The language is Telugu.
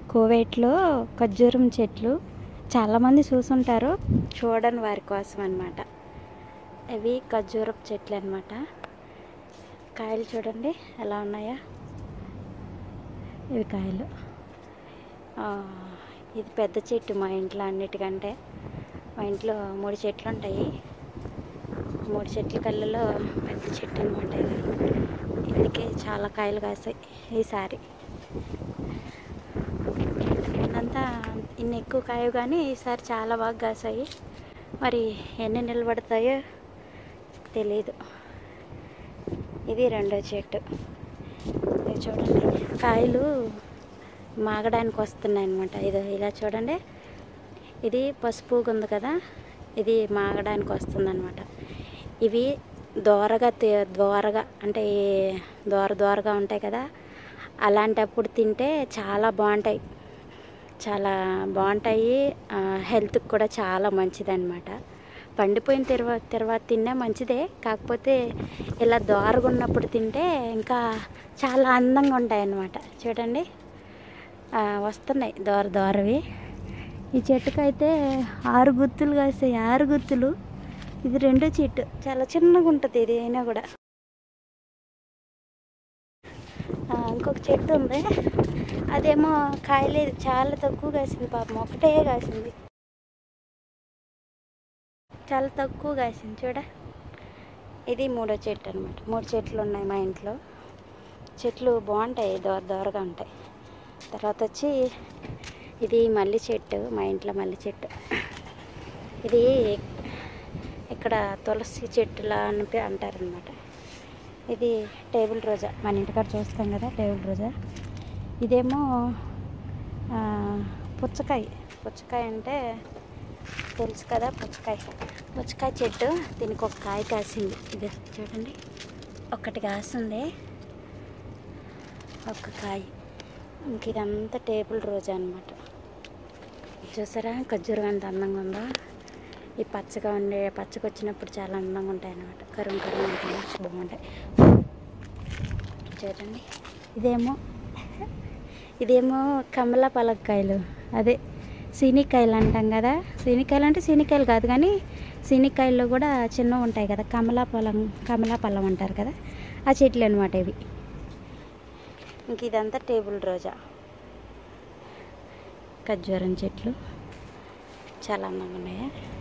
కువైట్లో ఖర్జూరం చెట్లు చాలామంది చూసుంటారు చూడని వారి కోసం అనమాట ఇవి ఖర్జూరపు చెట్లు అనమాట కాయలు చూడండి ఎలా ఉన్నాయా ఇవి కాయలు ఆ, ఇది పెద్ద చెట్టు మా ఇంట్లో అన్నిటికంటే మా ఇంట్లో మూడు చెట్లు ఉంటాయి మూడు చెట్ల కళ్ళలో పెద్ద చెట్టు అనమాట ఇది ఇందుకే చాలా కాయలు కాసాయి ఈసారి అంతా ఇన్ని ఎక్కువ కాయవు కానీ ఈసారి చాలా బాగా కాసాయి మరి ఎన్ని నిలబడతాయో తెలియదు ఇది రెండో చెట్టు ఇది చూడండి కాయలు మాగడానికి వస్తున్నాయి అనమాట ఇది ఇలా చూడండి ఇది పసుపు ఉంది కదా ఇది మాగడానికి వస్తుంది అనమాట ఇవి దోరగా తి- దోరగా అంటే ఈ దోర దోరగా ఉంటాయి కదా అలాంటప్పుడు తింటే చాలా బాగుంటాయి చాలా బాగుంటాయి ఆ, హెల్త్కి కూడా చాలా మంచిదన్నమాట పండిపోయిన తర్వాత తర్వాత తిన్నా మంచిదే కాకపోతే ఇలా దోరగా ఉన్నప్పుడు తింటే ఇంకా చాలా అందంగా ఉంటాయి అన్నమాట చూడండి ఆ, వస్తున్నాయి దోర దోరవి ఈ చెట్టుకైతే ఆరు గుత్తులు కాస్తాయి ఆరు గుత్తులు ఇది రెండో చెట్టు చాలా చిన్నగా ఉంటుంది ఇది అయినా కూడా ఆ, ఇంకొక చెట్టు ఉంది అదేమో కాయలేదు చాలా తక్కువ కాసింది పాపం ఒకటే కాసింది చాలా తక్కువ కాసింది చూడ ఇది మూడో చెట్టు అనమాట మూడు చెట్లు ఉన్నాయి మా ఇంట్లో చెట్లు బాగుంటాయి దోర దోరగా ఉంటాయి తర్వాత వచ్చి ఇది మల్లి చెట్టు మా ఇంట్లో మల్లి చెట్టు ఇది ఇక్కడ తులసి చెట్టులా అని అంటారనమాట ఇది టేబుల్ రోజా మన ఇంటికాడ చూస్తాం కదా టేబుల్ రోజా ఇదేమో ఆ, పుచ్చకాయ పుచ్చకాయ అంటే తెలుసు కదా పుచ్చకాయ పుచ్చకాయ చెట్టు దీనికి ఒక కాయ కాసింది ఇది చూడండి ఒక్కటి కాసింది ఒక్క కాయ ఇంక ఇదంతా టేబుల్ రోజా అనమాట చూసారా ఖర్జూరం ఎంత అందంగా ఉందో ఈ పచ్చగా ఉండే పచ్చగా వచ్చినప్పుడు చాలా అందంగా ఉంటాయి అన్నమాట కరుం కరుం ఉంటాయి బాగుంటాయి చూడండి ఇదేమో ఇదేమో కమల పలక్కాయలు అదే సీనికాయలు అంటాం కదా సీనికాయలు అంటే సీనికాయలు కాదు కానీ సీనికాయల్లో కూడా చిన్నవి ఉంటాయి కదా కమలా పొలం కమలా పొలం అంటారు కదా ఆ చెట్లు అనమాట ఇవి ఇంక ఇదంతా టేబుల్ రోజా ఖర్జూరం చెట్లు చాలా అందంగా ఉన్నాయి